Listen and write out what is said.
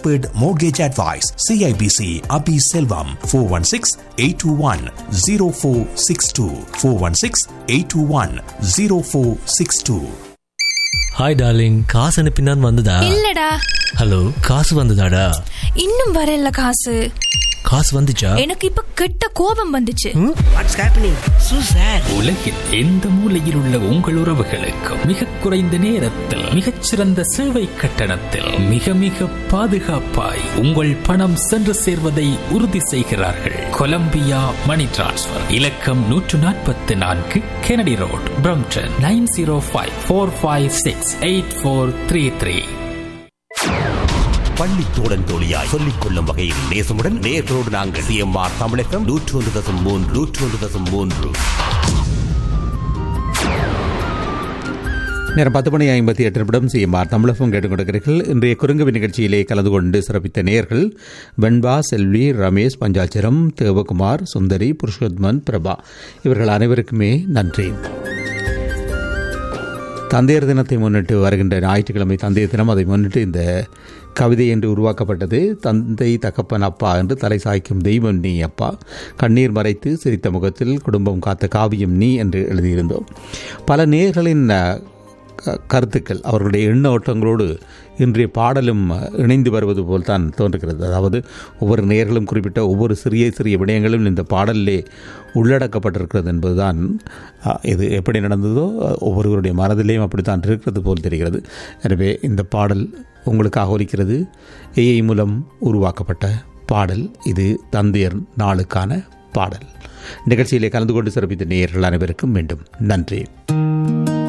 expert mortgage advice CIBC Abi Selvam four one six eight two one zero four six two four one six eight two one zero four six two hi darling காசு அனுப்பினான் வந்ததா இல்லடா hello காசு வந்ததாடா இன்னும் வரல காசு காசு வந்துச்சா எனக்கு இப்ப கெட்ட கோபம் வந்துச்சு வாட்ஸ் ஹேப்பனிங் சூ சார் உலகில் எந்த மூலையில் உள்ள உங்கள் உறவுகளுக்கு மிக குறைந்த நேரத்தில் மிகச்சிறந்த சேவை கட்டணத்தில் மிக மிக பாதுகாப்பாய் உங்கள் பணம் சென்று சேர்வதை உறுதி செய்கிறார்கள் கொலம்பியா மணி டிரான்ஸ்ஃபர் இலக்கம் நூற்று நாற்பத்தி நான்கு Kennedy road Brampton nine zero five four five six eight four three three பள்ளி தோழன் தோழியாய் சொல்லிக் கொள்ளும் வகையில் நேசமுடன் நேர்களோடு நாங்கள் சிஎம்ஆர் தமிழகம் நூற்று ஒன்று தசம் மூன்று நூற்று ஒன்று தசம் மூன்று நேரம் பத்து மணி ஐம்பத்தி எட்டு நிமிடம் சிஎம்ஆர் தமிழகம் கேட்டுக்கொண்டிருக்கிறீர்கள் இன்றைய குறுங்குவி நிகழ்ச்சியிலே கலந்து கொண்டு சிறப்பித்த நேர்கள் வெண்பா செல்வி ரமேஷ் பஞ்சாச்சரம் தேவகுமார் சுந்தரி புருஷோத்மன் பிரபா இவர்கள் அனைவருக்குமே நன்றி தந்தையர் தினத்தை முன்னிட்டு வருகின்ற ஞாயிற்றுக்கிழமை தந்தையர் தினம் அதை முன்னிட்டு இந்த கவிதை என்று உருவாக்கப்பட்டது தந்தை தகப்பன் அப்பா என்று தலை சாய்க்கும் தெய்வம் நீ அப்பா கண்ணீர் மறைத்து சிரித்த முகத்தில் குடும்பம் காத்த காவியம் நீ என்று எழுதியிருந்தோம் பல நேர்களின் க- கருத்துக்கள் அவர்களுடைய எண்ண ஓட்டங்களோடு இன்றைய பாடலும் இணைந்து வருவது போல் தான் தோன்றுகிறது அதாவது ஒவ்வொரு நேர்களும் குறிப்பிட்ட ஒவ்வொரு சிறிய சிறிய விடயங்களும் இந்த பாடலிலே உள்ளடக்கப்பட்டிருக்கிறது என்பதுதான் அ, இது எப்படி நடந்ததோ அ, ஒவ்வொருவருடைய மனதிலேயும் அப்படித்தான் இருக்கிறது போல் தெரிகிறது எனவே இந்த பாடல் உங்களுக்காக ஒலிக்கிறது ஏஐ மூலம் உருவாக்கப்பட்ட பாடல் இது தந்தையர் நாளுக்கான பாடல் நிகழ்ச்சியிலே கலந்து கொண்டு சிறப்பித்த நேயர்கள் அனைவருக்கும் மீண்டும் நன்றி